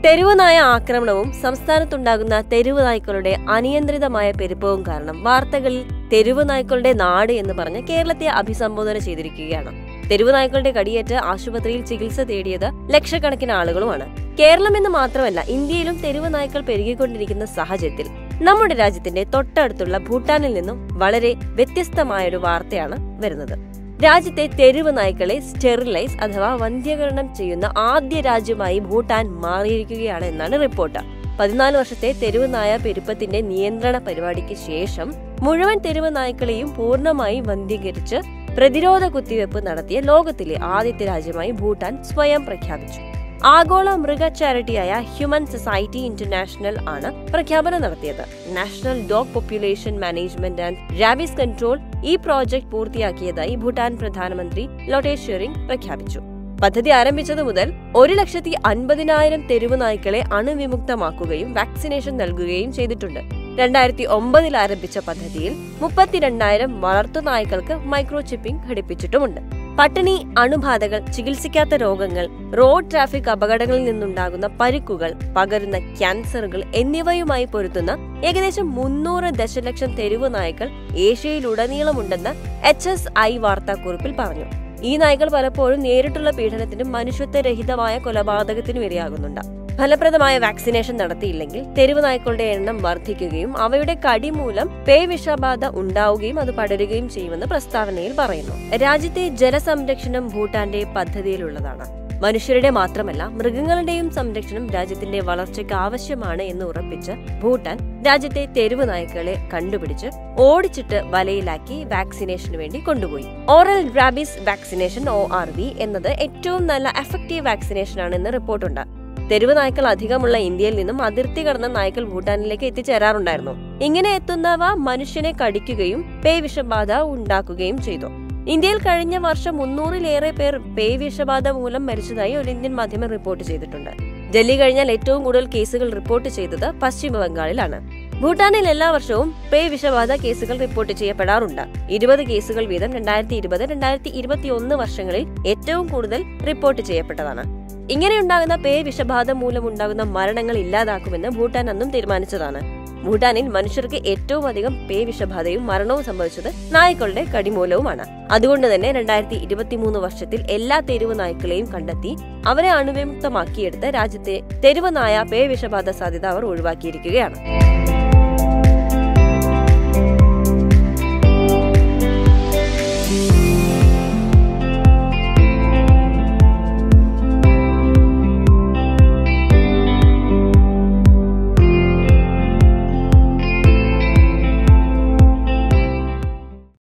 തെരുവ് നായ ആക്രമണവും സംസ്ഥാനത്തുണ്ടാകുന്ന തെരുവ് നായ്ക്കളുടെ അനിയന്ത്രിതമായ പെരുപ്പവും കാരണം വാർത്തകളിൽ തെരുവ് നായ്ക്കളുടെ നാട് എന്ന് പറഞ്ഞ് കേരളത്തെ അഭിസംബോധന ചെയ്തിരിക്കുകയാണ് തെരുവ് നായ്ക്കളുടെ കടിയേറ്റ് ആശുപത്രിയിൽ ചികിത്സ തേടിയത് ലക്ഷക്കണക്കിന് ആളുകളുമാണ് കേരളം എന്ന് മാത്രമല്ല ഇന്ത്യയിലും തെരുവ് നായ്ക്കൾ പെരുകിക്കൊണ്ടിരിക്കുന്ന സാഹചര്യത്തിൽ നമ്മുടെ രാജ്യത്തിന്റെ തൊട്ടടുത്തുള്ള ഭൂട്ടാനിൽ നിന്നും വളരെ വ്യത്യസ്തമായ ഒരു വാർത്തയാണ് വരുന്നത് രാജ്യത്തെ തെരുവ് നായ്ക്കളെ സ്റ്റെറിലൈസ് അഥവാ വന്ധ്യകരണം ചെയ്യുന്ന ആദ്യ രാജ്യമായി ഭൂട്ടാൻ മാറിയിരിക്കുകയാണ് എന്നാണ് റിപ്പോർട്ട് പതിനാല് വർഷത്തെ തെരുവ് നായ പെരുപ്പത്തിന്റെ നിയന്ത്രണ പരിപാടിക്ക് ശേഷം മുഴുവൻ തെരുവ് നായ്ക്കളെയും പൂർണ്ണമായി വന്ധ്യീകരിച്ച് പ്രതിരോധ കുത്തിവെപ്പ് നടത്തിയ ലോകത്തിലെ ആദ്യത്തെ രാജ്യമായി ഭൂട്ടാൻ സ്വയം പ്രഖ്യാപിച്ചു ആഗോള മൃഗ ചാരിറ്റിയായ ഹ്യൂമൻ സൊസൈറ്റി ഇന്റർനാഷണൽ ആണ് പ്രഖ്യാപനം നടത്തിയത് national dog population management and rabies control ഈ പ്രോജക്ട് പൂർത്തിയാക്കിയതായി ഭൂട്ടാൻ പ്രധാനമന്ത്രി ലോട്ടേ ഷെറിംഗ് പ്രഖ്യാപിച്ചു പദ്ധതി ആരംഭിച്ചതു മുതൽ ഒരു ലക്ഷത്തി അൻപതിനായിരം തെരുവ് നായ്ക്കളെ അണുവിമുക്തമാക്കുകയും വാക്സിനേഷൻ നൽകുകയും ചെയ്തിട്ടുണ്ട് രണ്ടായിരത്തി ഒമ്പതിൽ ആരംഭിച്ച പദ്ധതിയിൽ മുപ്പത്തിരണ്ടായിരം വളർത്തു നായ്ക്കൾക്ക് മൈക്രോ ചിപ്പിംഗ് ഘടിപ്പിച്ചിട്ടുമുണ്ട് പട്ടിണി അണുബാധകൾ ചികിത്സിക്കാത്ത രോഗങ്ങൾ റോഡ് ട്രാഫിക് അപകടങ്ങളിൽ നിന്നുണ്ടാകുന്ന പരിക്കുകൾ പകരുന്ന ക്യാൻസറുകൾ എന്നിവയുമായി പൊരുത്തുന്ന ഏകദേശം മുന്നൂറ് ദശലക്ഷം തെരുവ് നായ്ക്കൾ ഏഷ്യയിലുടനീളമുണ്ടെന്ന് എച്ച് എസ് ഐ വാർത്താക്കുറിപ്പിൽ പറഞ്ഞു ഈ നായ്ക്കൾ പലപ്പോഴും നേരിട്ടുള്ള പീഡനത്തിനും മനുഷ്യത്വരഹിതമായ കൊലപാതകത്തിനും ഇരയാകുന്നുണ്ട് ഫലപ്രദമായ വാക്സിനേഷൻ നടത്തിയില്ലെങ്കിൽ തെരുവ് നായ്ക്കളുടെ എണ്ണം വർദ്ധിക്കുകയും അവയുടെ കടി മൂലം പേവിഷബാധ ഉണ്ടാവുകയും അത് പടരുകയും ചെയ്യുമെന്ന് പ്രസ്താവനയിൽ പറയുന്നു രാജ്യത്തെ ജലസംരക്ഷണം ഭൂട്ടാന്റെ പദ്ധതിയിലുള്ളതാണ് മനുഷ്യരുടെ മാത്രമല്ല മൃഗങ്ങളുടെയും സംരക്ഷണം രാജ്യത്തിന്റെ വളർച്ചയ്ക്ക് ആവശ്യമാണ് എന്ന് ഉറപ്പിച്ച് ഭൂട്ടാൻ രാജ്യത്തെ തെരുവ് നായ്ക്കളെ കണ്ടുപിടിച്ച് ഓടിച്ചിട്ട് വലയിലാക്കി വാക്സിനേഷന് വേണ്ടി കൊണ്ടുപോയി oral rabies vaccination O R V എന്നത് ഏറ്റവും നല്ല എഫക്റ്റീവ് വാക്സിനേഷൻ ആണെന്ന് റിപ്പോർട്ടുണ്ട് തെരുവ് നായ്ക്കൾ അധികമുള്ള ഇന്ത്യയിൽ നിന്നും അതിർത്തി കടന്ന നായ്ക്കൾ ഭൂട്ടാനിലേക്ക് എത്തിച്ചേരാറുണ്ടായിരുന്നു ഇങ്ങനെ എത്തുന്നവ മനുഷ്യനെ കടിക്കുകയും പേവിഷബാധ ഉണ്ടാക്കുകയും ചെയ്തു ഇന്ത്യയിൽ കഴിഞ്ഞ വർഷം മുന്നൂറിലേറെ പേർ പേവിഷബാധ മൂലം മരിച്ചതായി ഒരു ഇന്ത്യൻ മാധ്യമം റിപ്പോർട്ട് ചെയ്തിട്ടുണ്ട് ഡൽഹി കഴിഞ്ഞാൽ ഏറ്റവും കൂടുതൽ കേസുകൾ റിപ്പോർട്ട് ചെയ്തത് പശ്ചിമ ബംഗാളിലാണ് ഭൂട്ടാനിൽ എല്ലാ വർഷവും പേ വിഷബാധ കേസുകൾ റിപ്പോർട്ട് ചെയ്യപ്പെടാറുണ്ട് ഇരുപത് കേസുകൾ വീതം രണ്ടായിരത്തി ഇരുപത് രണ്ടായിരത്തി ഇരുപത്തി ഒന്ന് വർഷങ്ങളിൽ ഏറ്റവും കൂടുതൽ റിപ്പോർട്ട് ചെയ്യപ്പെട്ടതാണ് ഇങ്ങനെയുണ്ടാകുന്ന പേ വിഷബാധ മൂലമുണ്ടാകുന്ന മരണങ്ങൾ ഇല്ലാതാക്കുമെന്ന് ഭൂട്ടാൻ അന്നും തീരുമാനിച്ചതാണ് ഭൂട്ടാനിൽ മനുഷ്യർക്ക് ഏറ്റവും അധികം പേ വിഷബാധയും മരണവും സംഭവിച്ചത് നായ്ക്കളുടെ കടിമൂലവുമാണ് അതുകൊണ്ട് തന്നെ രണ്ടായിരത്തി ഇരുപത്തിമൂന്ന് വർഷത്തിൽ എല്ലാ തെരുവ് നായ്ക്കളെയും കണ്ടെത്തി അവരെ അണുവിമുക്തമാക്കിയെടുത്ത് രാജ്യത്തെ തെരുവ് നായ പേ വിഷബാധ സാധ്യത അവർ ഒഴിവാക്കിയിരിക്കുകയാണ്